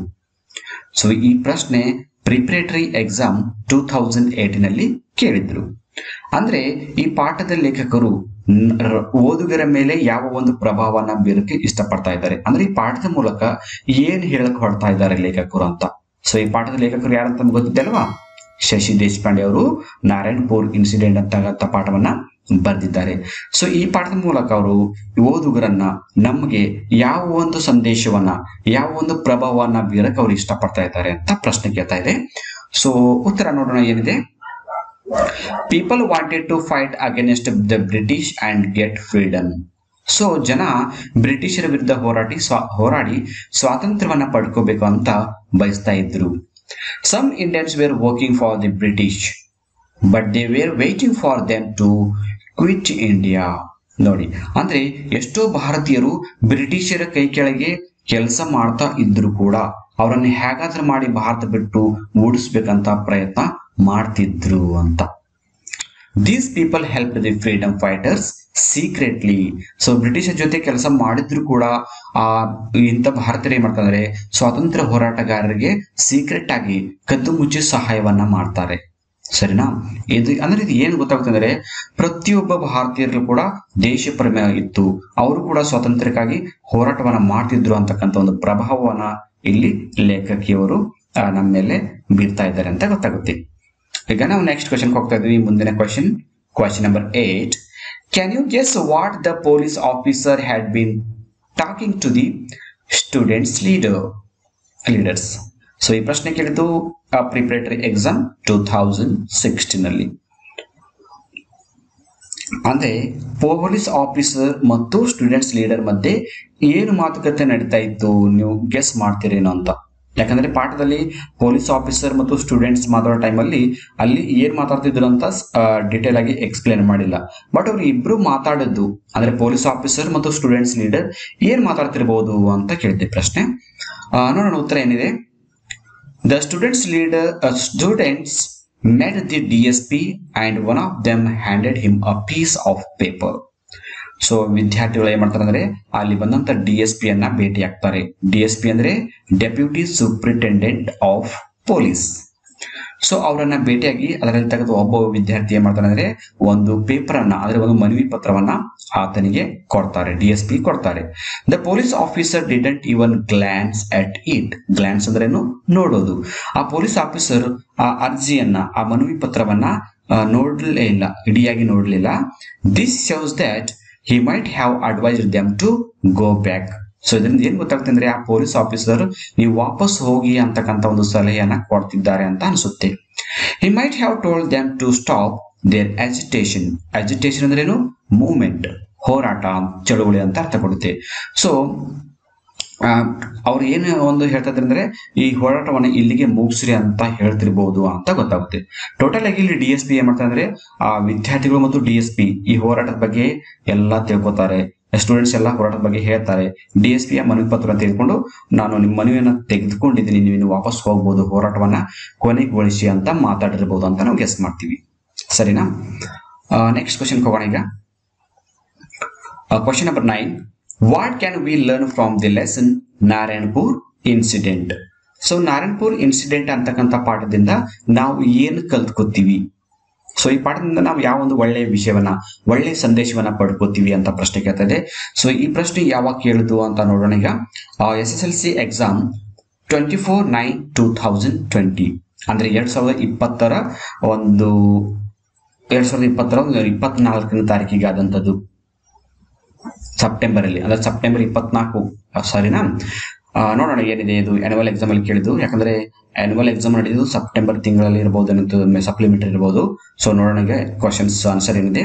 ಸೊ ಈ ಪ್ರಶ್ನೆ ಪ್ರಿಪರೇಟರಿ ಎಕ್ಸಾಮ್ ಟೂ ಥೌಸಂಡ್ ಏಟಿನಲ್ಲಿ ಕೇಳಿದ್ರು ಅಂದ್ರೆ ಈ ಪಾಠದ ಲೇಖಕರು ನ್- ರ- ಓದುಗರ ಮೇಲೆ ಯಾವ ಒಂದು ಪ್ರಭಾವನ ಬೀರಕ್ಕೆ ಇಷ್ಟಪಡ್ತಾ ಇದ್ದಾರೆ ಅಂದ್ರೆ ಈ ಪಾಠದ ಮೂಲಕ ಏನ್ ಹೇಳಕ್ ಹೊರಡ್ತಾ ಇದ್ದಾರೆ ಲೇಖಕರು ಅಂತ ಸೊ ಈ ಪಾಠದ ಲೇಖಕರು ಯಾರಂತ ನಮ್ಗೆ ಗೊತ್ತಿದೆ ಅಲ್ವಾ ಶಶಿ ದೇಶಪಾಂಡೆ ಅವರು ನಾರಾಯಣಪುರ್ ಇನ್ಸಿಡೆಂಟ್ ಅಂತ ಪಾಠವನ್ನ ಬರೆದಿದ್ದಾರೆ ಸೊ ಈ ಪಾಠದ ಮೂಲಕ ಅವರು ಓದುಗರನ್ನ ನಮಗೆ ಯಾವ ಒಂದು ಸಂದೇಶವನ್ನ ಯಾವ ಒಂದು ಪ್ರಭಾವವನ್ನ ಬೀರಕ್ಕೆ ಅವ್ರು ಇಷ್ಟಪಡ್ತಾ ಇದ್ದಾರೆ ಅಂತ ಪ್ರಶ್ನೆ ಕೇಳ್ತಾ ಇದೆ ಸೊ ಉತ್ತರ ನೋಡೋಣ ಏನಿದೆ people wanted to fight against the British and get freedom so ಜನ ಬ್ರಿಟಿಷರ ವಿರುದ್ಧ ಹೋರಾಡಿ ಸ್ವಾ ಹೋರಾಡಿ ಸ್ವಾತಂತ್ರ್ಯವನ್ನ ಪಡ್ಕೋಬೇಕು ಅಂತ ಬಯಸ್ತಾ ಇದ್ರು some Indians were working for the British but they were waiting for them to quit India ನೋಡಿ ಅಂದ್ರೆ ಎಷ್ಟೋ ಭಾರತೀಯರು ಬ್ರಿಟಿಷರ ಕೈ ಕೆಳಗೆ ಕೆಲಸ ಮಾಡ್ತಾ ಇದ್ರು ಕೂಡ ಅವರನ್ನು ಹೇಗಾದ್ರೂ ಮಾಡಿ ಭಾರತ ಬಿಟ್ಟು ಓಡಿಸ್ಬೇಕಂತ ಪ್ರಯತ್ನ ಮಾಡ್ತಿದ್ರು ಅಂತ these people help the freedom fighters secretly so ಬ್ರಿಟಿಷರ ಜೊತೆ ಕೆಲಸ ಮಾಡಿದ್ರು ಕೂಡ ಆ ಇಂಥ ಭಾರತೀಯರು ಏನ್ ಮಾಡ್ತಾರೆ ಸ್ವಾತಂತ್ರ್ಯ ಹೋರಾಟಗಾರರಿಗೆ ಸೀಕ್ರೆಟ್ ಆಗಿ ಕದ್ದು ಮುಚ್ಚಿ ಸಹಾಯವನ್ನ ಮಾಡ್ತಾರೆ ಸರಿನಾ ಇದು ಅಂದ್ರೆ ಇದು ಏನು ಗೊತ್ತಾಗ್ತಂದ್ರೆ ಪ್ರತಿಯೊಬ್ಬ ಭಾರತೀಯರಿಗೂ ಕೂಡ ದೇಶ ಪ್ರೇಮ ಇತ್ತು ಅವರು ಕೂಡ ಸ್ವಾತಂತ್ರ್ಯಕ್ಕಾಗಿ ಹೋರಾಟವನ್ನ ಮಾಡ್ತಿದ್ರು ಅಂತಕ್ಕಂಥ ಒಂದು ಪ್ರಭಾವವನ್ನ ಇಲ್ಲಿ ಲೇಖಕಿಯವರು ಆ, ನಮ್ಮ ಮೇಲೆ ಬೀರ್ತಾ ಇದ್ದಾರೆ ಅಂತ ಗೊತ್ತಾಗುತ್ತೆ ಈಗ ನಾವು ನೆಕ್ಸ್ಟ್ ಕ್ವಶನ್ ಹೋಗ್ತಾ ಇದ್ವಿ ಮುಂದಿನ question question number eight can you guess what the police officer had been talking to the students leader leaders so ಈ ಪ್ರಶ್ನೆ ಕೇಳಿದ್ದು preparatory exam two thousand sixteen ಅಲ್ಲಿ ಅಂದ್ರೆ ಪೊಲೀಸ್ ಆಫೀಸರ್ ಮತ್ತು ಸ್ಟೂಡೆಂಟ್ಸ್ ಲೀಡರ್ ಮಧ್ಯೆ ಏನು ಮಾತುಕತೆ ನಡೀತಾ ಇತ್ತು ನೀವು ಗೆಸ್ ಮಾಡ್ತೀರೇನೋ ಅಂತ ಯಾಕಂದ್ರೆ ಪಾಠದಲ್ಲಿ ಪೊಲೀಸ್ ಆಫೀಸರ್ ಮತ್ತು ಸ್ಟೂಡೆಂಟ್ಸ್ ಮಾತಾಡೋ ಟೈಮಲ್ಲಿ ಅಲ್ಲಿ ಏನ್ ಮಾತಾಡ್ತಿದ್ರು ಅಂತ ಡಿಟೇಲ್ ಆಗಿ ಎಕ್ಸ್ಪ್ಲೇನ್ ಮಾಡಿಲ್ಲ ಬಟ್ ಅವ್ರು ಇಬ್ರು ಮಾತಾಡದ್ದು ಅಂದ್ರೆ ಪೊಲೀಸ್ ಆಫೀಸರ್ ಮತ್ತು ಸ್ಟೂಡೆಂಟ್ಸ್ ಲೀಡರ್ ಏನ್ ಮಾತಾಡ್ತಿರ್ಬೋದು ಅಂತ ಕೇಳಿದ್ದೆ ಪ್ರಶ್ನೆ ಆ, ನೋಡೋಣ ಉತ್ತರ ಏನಿದೆ The students leader uh, students met the DSP and one of them handed him a piece of paper. So ವಿದ್ಯಾರ್ಥಿಗಳು ಏನ್ ಮಾಡ್ತಾರೆ ಅಂದ್ರೆ ಅಲ್ಲಿ ಬಂದಂತ ಡಿ ಎಸ್ ಪಿ ಅನ್ನ ಭೇಟಿ ಆಗ್ತಾರೆ ಡಿ ಎಸ್ ಪಿ ಅಂದ್ರೆ deputy superintendent of police so ಅವರನ್ನ ಭೇಟಿಯಾಗಿ ಅದರಲ್ಲಿ ತೆಗೆದು ಒಬ್ಬ ವಿದ್ಯಾರ್ಥಿ ಏನ್ ಮಾಡ್ತಾನೆ ಅಂದ್ರೆ ಒಂದು ಪೇಪರ್ ಅನ್ನ ಅಂದ್ರೆ ಒಂದು ಮನವಿ ಪತ್ರವನ್ನ ಆತನಿಗೆ ಕೊಡ್ತಾರೆ ಡಿ ಎಸ್ ಪಿ ಕೊಡ್ತಾರೆ the police officer didn't even glance at it glance ಅಂದ್ರೇನು ನೋಡೋದು ಆ ಪೊಲೀಸ್ ಆಫೀಸರ್ ಆ ಅರ್ಜಿಯನ್ನ ಆ ಮನವಿ ಪತ್ರವನ್ನ ಆ, ನೋಡ್ಲೇ ಇಲ್ಲ ಇಡಿಯಾಗಿ ನೋಡ್ಲಿಲ್ಲ this shows that he might have advise them to go back so ಇದರಿಂದ ಏನ್ ಗೊತ್ತಾಗುತ್ತೆ ಅಂದ್ರೆ ಆ ಪೊಲೀಸ್ ಆಫೀಸರ್ ನೀವು ವಾಪಸ್ ಹೋಗಿ ಅಂತಕ್ಕಂಥ ಒಂದು ಸಲಹೆಯನ್ನ ಕೊಡ್ತಿದ್ದಾರೆ ಅಂತ ಅನ್ಸುತ್ತೆ he might have told them to stop their agitation agitation ಅಂದ್ರೇನು ಮೂವ್ಮೆಂಟ್ ಹೋರಾಟ ಚಳುವಳಿ ಅಂತ ಅರ್ಥ ಕೊಡುತ್ತೆ ಸೊ ಅವ್ರು ಏನು ಒಂದು ಹೇಳ್ತಾ ಇದ್ದಾರೆ ಅಂದ್ರೆ ಈ ಹೋರಾಟವನ್ನ ಇಲ್ಲಿಗೆ ಮುಗಿಸ್ರಿ ಅಂತ ಹೇಳ್ತಿರ್ಬೋದು ಅಂತ ಗೊತ್ತಾಗುತ್ತೆ ಟೋಟಲ್ ಆಗಿ ಇಲ್ಲಿ ಡಿ ಎಸ್ ಪಿ ಏನ್ ಮಾಡ್ತಾರೆ ಅಂದ್ರೆ ಆ ವಿದ್ಯಾರ್ಥಿಗಳು ಮತ್ತು ಡಿ ಎಸ್ ಪಿ ಈ ಹೋರಾಟದ ಬಗ್ಗೆ ಎಲ್ಲ ತಿಳ್ಕೊತಾರೆ ಸ್ಟೂಡೆಂಟ್ಸ್ ಎಲ್ಲ ಹೋರಾಟದ ಬಗ್ಗೆ ಹೇಳ್ತಾರೆ ಡಿ ಎಸ್ ಪಿಯ ಮನವಿ ಪತ್ರ ತೆಗೆದುಕೊಂಡು ನಾನು ನಿಮ್ಮ ಮನವಿಯನ್ನ ತೆಗೆದುಕೊಂಡಿದ್ದೀನಿ ನೀವು ಇನ್ನು ವಾಪಸ್ ಹೋಗ್ಬೋದು ಹೋರಾಟವನ್ನ ಕೊನೆಗೊಳಿಸಿ ಅಂತ ಮಾತಾಡಿರ್ಬೋದು ಅಂತ ನಾವು ಗೆಸ್ ಮಾಡ್ತೀವಿ ಸರಿನಾ ನೆಕ್ಸ್ಟ್ ಕ್ವಶನ್ ಹೋಗೋಣ ಈಗ question number nine what can we learn from the lesson Narayanpur incident so Narayanpur incident ಅಂತಕ್ಕಂಥ ಪಾಠದಿಂದ ನಾವು ಏನು ಕಲ್ತ್ಕೋತೀವಿ ಸೊ ಈ ಪಾಠದಿಂದ ನಾವು ಯಾವ ಒಂದು ಒಳ್ಳೆಯ ವಿಷಯವನ್ನ ಒಳ್ಳೆಯ ಸಂದೇಶವನ್ನ ಪಡ್ಕೋತೀವಿ ಅಂತ ಪ್ರಶ್ನೆ ಕೇಳ್ತಾ ಇದೆ ಸೊ ಈ ಪ್ರಶ್ನೆ ಯಾವಾಗ ಕೇಳುದು ಅಂತ ನೋಡೋಣ ಈಗ S S L C exam twenty four nine two thousand twenty ಅಂದ್ರೆ ಎರಡ್ ಸಾವಿರದ ಇಪ್ಪತ್ತರ ಒಂದು ಎರಡ್ ಸಾವಿರದ ಇಪ್ಪತ್ತರ ಒಂದು ಇಪ್ಪತ್ನಾಲ್ಕನೇ ತಾರೀಕಿಗೆ ಆದಂಥದ್ದು ಸೆಪ್ಟೆಂಬರ್ ಅಲ್ಲಿ ಅಂದ್ರೆ ಸೆಪ್ಟೆಂಬರ್ ಇಪ್ಪತ್ನಾಲ್ಕು ಆ, ಸಾರಿನಾ ಆ, ನೋಡೋಣ ಏನಿದೆ ಇದು ಆನ್ಯುವಲ್ ಎಕ್ಸಾಮ್ ಅಲ್ಲಿ ಕೇಳಿದ್ದು ಯಾಕಂದ್ರೆ ಆನ್ಯುವಲ್ ಎಕ್ಸಾಮ್ ನಡೆದಿದ್ದು ಸೆಪ್ಟೆಂಬರ್ ತಿಂಗಳಲ್ಲಿ ಇರಬಹುದು ಅನ್ನೋದು ಸಪ್ಲಿಮೆಂಟರಿ ಇರಬಹುದು ಸೊ ನೋಡೋಣ ಈಗ ಕ್ವಶನ್ಸ್ ಆನ್ಸರ್ ಏನಿದೆ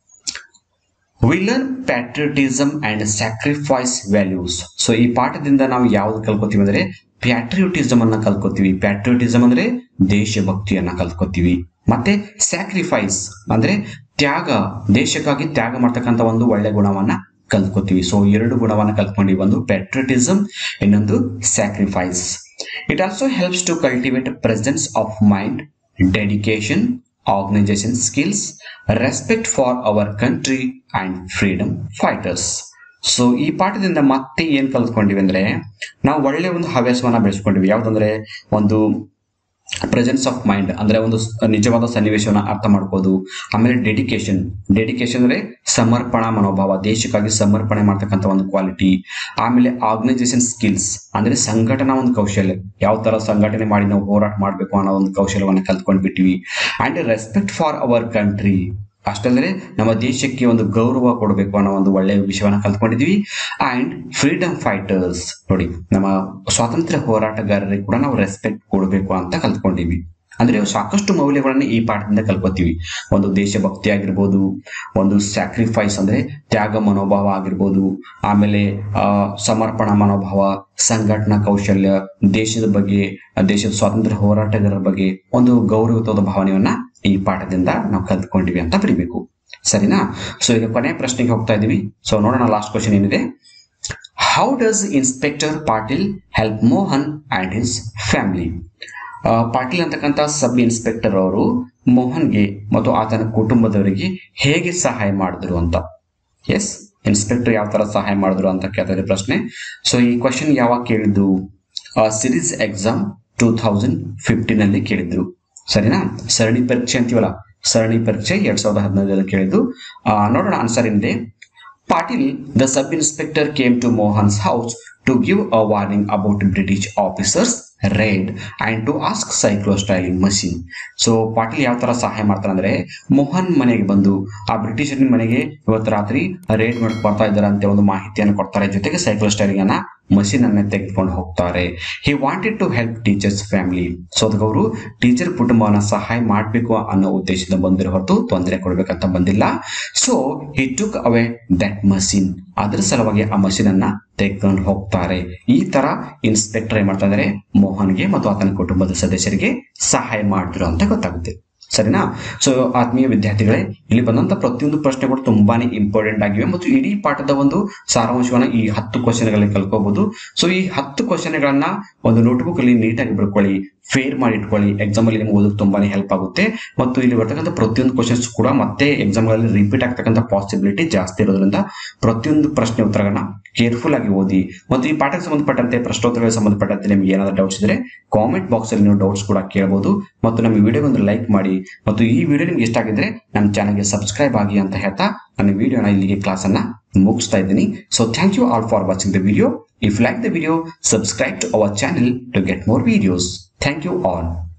we learn patriotism and sacrifice values so ಈ ಪಾಠದಿಂದ ನಾವು ಯಾವ್ದು ಕಲ್ಕೋತೀವಿ ಅಂದ್ರೆ ಪ್ಯಾಟ್ರಿಯೋಟಿಸಮ್ ಅನ್ನ ಕಲ್ಕೋತೀವಿ ಪ್ಯಾಟ್ರಿಯೋಟಿಸಮ್ ಅಂದ್ರೆ ದೇಶಭಕ್ತಿಯನ್ನ ಕಲ್ಕೋತೀವಿ ಮತ್ತೆ ಸ್ಯಾಕ್ರಿಫೈಸ್ ಅಂದ್ರೆ ತ್ಯಾಗ ದೇಶಕ್ಕಾಗಿ ತ್ಯಾಗ ಮಾಡ್ತಕ್ಕಂಥ ಒಂದು ಒಳ್ಳೆ ಗುಣವನ್ನ ಕಲ್ತ್ಕೋತೀವಿ ಸೊ ಎರಡು ಗುಣವನ್ನ ಕಲ್ತ್ಕೊಂಡ್ವಿ ಒಂದು ಪ್ಯಾಟ್ರಿಯಟಿಸಮ್ ಇನ್ನೊಂದು sacrifice it also helps to cultivate presence of mind dedication organisation skills respect for our country and freedom fighters so ಈ ಪಾಠದಿಂದ ಮತ್ತೆ ಏನ್ ಕಲ್ತ್ಕೊಂಡಿವಿ ಅಂದ್ರೆ ನಾವು ಒಳ್ಳೆ ಒಂದು ಹವ್ಯಾಸವನ್ನ ಬೆಳೆಸ್ಕೊಂಡಿವಿ ಯಾವ್ದಂದ್ರೆ ಒಂದು ಪ್ರೆಸೆನ್ಸ್ ಆಫ್ ಮೈಂಡ್ ಅಂದ್ರೆ ಒಂದು ಸ್- ನಿಜವಾದ ಸನ್ನಿವೇಶವನ್ನ ಅರ್ಥ ಮಾಡ್ಕೋದು ಆಮೇಲೆ ಡೆಡಿಕೇಶನ್ ಡೆಡಿಕೇಶನ್ ಅಂದ್ರೆ ಸಮರ್ಪಣಾ ಮನೋಭಾವ ದೇಶಕ್ಕಾಗಿ ಸಮರ್ಪಣೆ ಮಾಡ್ತಕ್ಕಂಥ ಒಂದು ಕ್ವಾಲಿಟಿ ಆಮೇಲೆ ಆರ್ಗನೈಸೇಷನ್ ಸ್ಕಿಲ್ಸ್ ಅಂದ್ರೆ ಸಂಘಟನಾ ಒಂದು ಕೌಶಲ್ಯ ಯಾವ ತರ ಸಂಘಟನೆ ಮಾಡಿ ನಾವು ಹೋರಾಟ ಮಾಡಬೇಕು ಅನ್ನೋ ಒಂದು ಕೌಶಲ್ಯವನ್ನ ಕಲ್ತ್ಕೊಂಡ್ಬಿಟ್ಟಿವಿ and respect for our country ಅಷ್ಟಲ್ಲದೆ ನಮ್ಮ ದೇಶಕ್ಕೆ ಒಂದು ಗೌರವ ಕೊಡಬೇಕು ಅನ್ನೋ ಒಂದು ಒಳ್ಳೆಯ ವಿಷಯವನ್ನ ಕಲ್ತ್ಕೊಂಡಿದೀವಿ ಅಂಡ್ ಫ್ರೀಡಮ್ ಫೈಟರ್ಸ್ ನೋಡಿ ನಮ್ಮ ಸ್ವಾತಂತ್ರ್ಯ ಹೋರಾಟಗಾರರಿಗೆ ಕೂಡ ನಾವು ರೆಸ್ಪೆಕ್ಟ್ ಕೊಡಬೇಕು ಅಂತ ಕಲ್ತ್ಕೊಂಡಿವಿ ಅಂದ್ರೆ ಸಾಕಷ್ಟು ಮೌಲ್ಯಗಳನ್ನ ಈ ಪಾಠದಿಂದ ಕಲ್ಕೋತೀವಿ ಒಂದು ದೇಶಭಕ್ತಿ ಆಗಿರ್ಬೋದು ಒಂದು ಸ್ಯಾಕ್ರಿಫೈಸ್ ಅಂದ್ರೆ ತ್ಯಾಗ ಮನೋಭಾವ ಆಗಿರ್ಬೋದು ಆಮೇಲೆ ಆ ಸಮರ್ಪಣಾ ಮನೋಭಾವ ಸಂಘಟನಾ ಕೌಶಲ್ಯ ದೇಶದ ಬಗ್ಗೆ ದೇಶದ ಸ್ವಾತಂತ್ರ್ಯ ಹೋರಾಟಗಾರರ ಬಗ್ಗೆ ಒಂದು ಗೌರವಯುತವಾದ ಭಾವನೆಯನ್ನ ಈ ಪಾಠದಿಂದ ನಾವು ಕಲ್ತ್ಕೊಂಡಿವಿ ಅಂತ ಬರಿಬೇಕು ಸರಿನಾ ಸೊ ಈಗ ಕೊನೆಯ ಪ್ರಶ್ನೆಗೆ ಹೋಗ್ತಾ ಇದೀವಿ ಸೊ ನೋಡೋಣ ಲಾಸ್ಟ್ ಕ್ವಶನ್ ಏನಿದೆ how does inspector Patil help Mohan and his family Patil ಅಂತಕ್ಕಂಥ ಸಬ್ ಇನ್ಸ್ಪೆಕ್ಟರ್ ಅವರು ಮೋಹನ್ಗೆ ಮತ್ತು ಆತನ ಕುಟುಂಬದವರಿಗೆ ಹೇಗೆ ಸಹಾಯ ಮಾಡಿದ್ರು ಅಂತ ಎಸ್ ಇನ್ಸ್ಪೆಕ್ಟರ್ ಯಾವ ತರ ಸಹಾಯ ಮಾಡಿದ್ರು ಅಂತ ಕೇಳ್ತಾರೆ ಪ್ರಶ್ನೆ ಸೊ ಈ ಕ್ವಶನ್ ಯಾವಾಗ ಕೇಳಿದ್ದು series exam two thousand fifteen ಅಲ್ಲಿ ಕೇಳಿದ್ರು ಸರಿನಾ ಸರಣಿ ಪರೀಕ್ಷೆ ಅಂತೀವಲ್ಲ ಸರಣಿ ಪರೀಕ್ಷೆ ಎರಡ್ ಸಾವಿರದ ಹದಿನೈದರಲ್ಲಿ ಕೇಳಿದ್ದು ಆ, ನೋಡೋಣ ಆನ್ಸರ್ ಏನಿದೆ Patil the sub inspector came to Mohan's house to give a warning about British officers raid and to ask cyclostyling machine so Patil ಯಾವ ತರ ಸಹಾಯ ಮಾಡ್ತಾನೆ ಅಂದ್ರೆ ಮೋಹನ್ ಮನೆಗೆ ಬಂದು ಆ ಬ್ರಿಟಿಷರಿನ ಮನೆಗೆ ಇವತ್ತು ರಾತ್ರಿ ರೇಡ್ ಮಾಡಕ್ ಬರ್ತಾ ಇದ್ದಾರೆ ಅಂತ ಒಂದು ಮಾಹಿತಿಯನ್ನು ಕೊಡ್ತಾರೆ ಜೊತೆಗೆ ಸೈಕ್ಲೋ ಸ್ಟೈಲಿಂಗ್ ಅನ್ನ ಮಷೀನ್ ಅನ್ನ ತೆಗೆದುಕೊಂಡು ಹೋಗ್ತಾರೆ he wanted to help teacher's family so ಅದಕ್ಕೆ ಅವರು ಟೀಚರ್ ಕುಟುಂಬವನ್ನ ಸಹಾಯ ಮಾಡಬೇಕು ಅನ್ನೋ ಉದ್ದೇಶದಿಂದ ಬಂದಿರೋ ಹೊರತು ತೊಂದರೆ ಕೊಡ್ಬೇಕಂತ ಬಂದಿಲ್ಲ so he took away that machine ಅದ್ರ ಸಲುವಾಗಿ ಆ ಮಷೀನ್ ಅನ್ನ ತೆಗೆದುಕೊಂಡು ಹೋಗ್ತಾರೆ ಈ ತರ ಇನ್ಸ್ಪೆಕ್ಟರ್ ಏನ್ ಮಾಡ್ತಾ ಇದಾರೆ ಮೋಹನ್ಗೆ ಮತ್ತು ಆತನ ಕುಟುಂಬದ ಸದಸ್ಯರಿಗೆ ಸಹಾಯ ಮಾಡಿದ್ರು ಅಂತ ಗೊತ್ತಾಗುತ್ತೆ ಸರಿನಾ ಸೊ ಆತ್ಮೀಯ ವಿದ್ಯಾರ್ಥಿಗಳೇ ಇಲ್ಲಿ ಬಂದಂತ ಪ್ರತಿಯೊಂದು ಪ್ರಶ್ನೆಗಳು ತುಂಬಾನೇ ಇಂಪಾರ್ಟೆಂಟ್ ಆಗಿವೆ ಮತ್ತು ಇಡೀ ಪಾಠದ ಒಂದು ಸಾರಾಂಶವನ್ನ ಈ ಹತ್ತು ಕ್ವಶನ್ಗಳಲ್ಲಿ ಕಲ್ಕೋಬಹುದು ಸೊ ಈ ಹತ್ತು ಕ್ವಶನ್ಗಳನ್ನ ಒಂದು ನೋಟ್ಬುಕ್ ಅಲ್ಲಿ ನೀಟಾಗಿ ಬರ್ಕೊಳ್ಳಿ ಫೇರ್ ಮಾಡಿ ಇಟ್ಕೊಳ್ಳಿ ಎಕ್ಸಾಮ್ ಅಲ್ಲಿ ನಿಮ್ಗೆ ಓದೋಕೆ ತುಂಬಾನೇ ಹೆಲ್ಪ್ ಆಗುತ್ತೆ ಮತ್ತು ಇಲ್ಲಿ ಬರ್ತಕ್ಕಂಥ ಪ್ರತಿಯೊಂದು ಕ್ವಶನ್ಸ್ ಕೂಡ ಮತ್ತೆ ಎಕ್ಸಾಮ್ ಗಳಲ್ಲಿ ರಿಪೀಟ್ ಆಗ್ತಕ್ಕಂಥ ಪಾಸಿಬಿಲಿಟಿ ಜಾಸ್ತಿ ಇರೋದ್ರಿಂದ ಪ್ರತಿಯೊಂದು ಪ್ರಶ್ನೆ ಉತ್ತರಗಳನ್ನ ಕೇರ್ಫುಲ್ ಆಗಿ ಓದಿ ಮತ್ತು ಈ ಪಾಠಕ್ಕೆ ಸಂಬಂಧಪಟ್ಟಂತೆ ಪ್ರಶ್ನೋತ್ತರಗಳಿಗೆ ಸಂಬಂಧಪಟ್ಟಂತೆ ನಿಮ್ಗೆ ಏನಾದರೂ ಡೌಟ್ಸ್ ಇದ್ರೆ ಕಾಮೆಂಟ್ ಬಾಕ್ಸ್ ಅಲ್ಲಿ ನೀವು ಡೌಟ್ಸ್ ಕೂಡ ಕೇಳಬಹುದು ಮತ್ತು ನಮ್ಮ ವಿಡಿಯೋ ಒಂದು ಲೈಕ್ ಮಾಡಿ ಮತ್ತು ಈ ವಿಡಿಯೋ ನಿಮ್ಗೆ ಇಷ್ಟ ಆಗಿದ್ರೆ ನಮ್ಮ ಚಾನಲ್ಗೆ ಸಬ್ಸ್ಕ್ರೈಬ್ ಆಗಿ ಅಂತ ಹೇಳ್ತಾ ನನ್ನ ವಿಡಿಯೋನ ಇಲ್ಲಿಗೆ ಕ್ಲಾಸ್ ಅನ್ನ ಮುಗಿಸ್ತಾ ಇದ್ದೀನಿ so thank you all for watching the video if like the video subscribe to our channel to get more videos thank you all